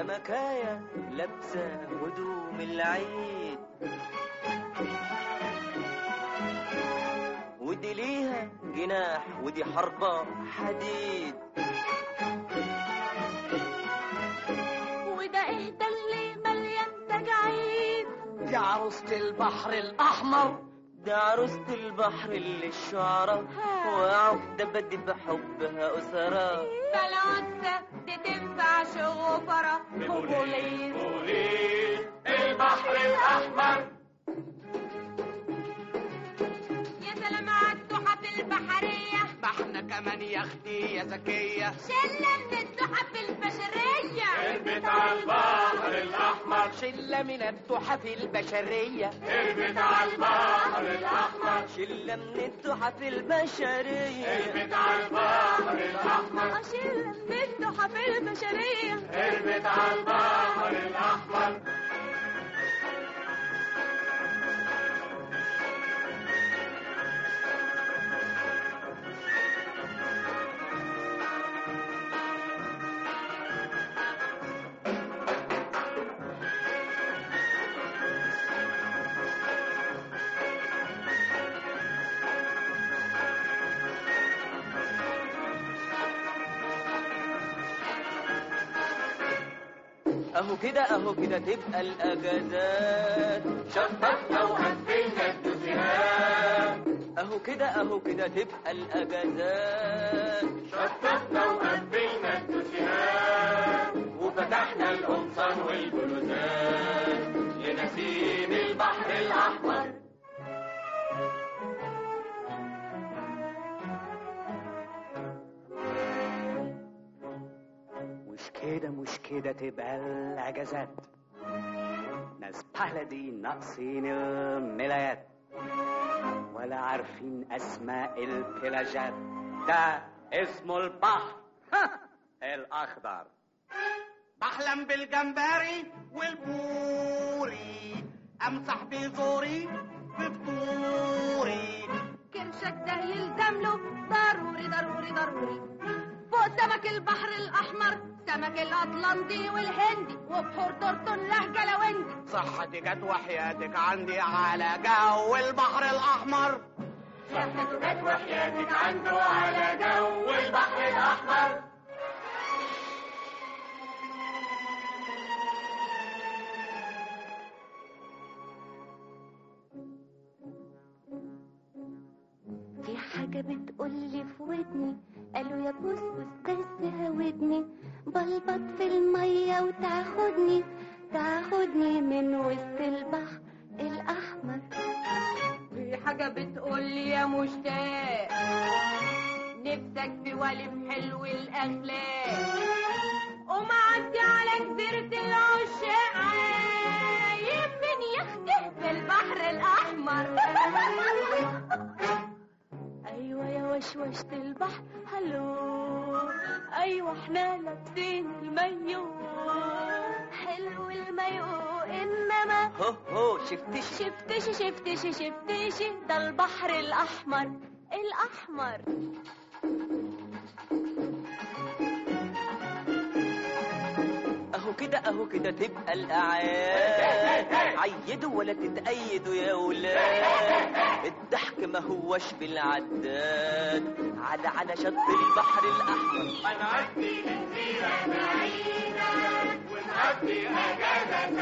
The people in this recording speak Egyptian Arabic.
سمكاية لابسة هدوم العيد ودي ليها جناح ودي حربة حديد وده اهدى اللي مليان تجاعيد دي عروسة البحر الأحمر ده عروسة البحر اللي الشعراء وقعوا في دبدب حبها أسرة ده العزة دي تنفع شغفرة بوليس بوليس البحر الأحمر يا سلام على التحف البحرية ما احنا كمان يا اختي يا زكية شلة من التحف البشرية هربت على البحر الأحمر شلة من التحف البشرية هربت على البحر الأحمر شلة من التحف البشرية هربت على البحر الأحمر شلة من التحف البشرية هربت على البحر الأحمر اهو كده اهو كده تبقى الاجازات شطفنا وقفلنا الدوسيهات اهو كده اهو كده تبقى الاجازات شطفنا وقفلنا الدوسيهات وفتحنا القمصان والبلوزات لنسيم البحر الأحمر مش كده مش كده تبقى الأجازات ناس بلدي ناقصين الملايات ولا عارفين أسماء البلاجات ده اسمه البحر الأخضر بحلم بالجمبري والبوري أمسح بزوري بفطوري كرشك ده يلزم له ضروري ضروري ضروري فوق سمك البحر الأحمر سمك الأطلنطي والهندي وبحور ترطن لهجة لوندي صحتي جت وحياتك عندي على جو البحر الأحمر صحتك وحياتك عنده على جو البحر الأحمر في حاجة بتقولي في ودني قالوا يا بوسبوس بس هودني بلبط في المية وتاخدني تاخدني من وسط البحر الأحمر في حاجة بتقولي يا مشتاق نفسك في ولي حلو الأخلاق ومعدي على جزيرة العشاق عايم من يخته في البحر الأحمر ايوه يا وشوشة البحر هلو ايوه احنا لابسين المايو حلو المايو انما هو هو شفتش شفتش شفتش شفتش ده البحر الاحمر الاحمر اهو كده اهو كده تبقى الاعياد عيدوا ولا تتأيدوا يا ولاد الضحك ما هوش بالعداد على على شط البحر الاحمر هنعدي جزيرة بعيدة ونقضي أجازة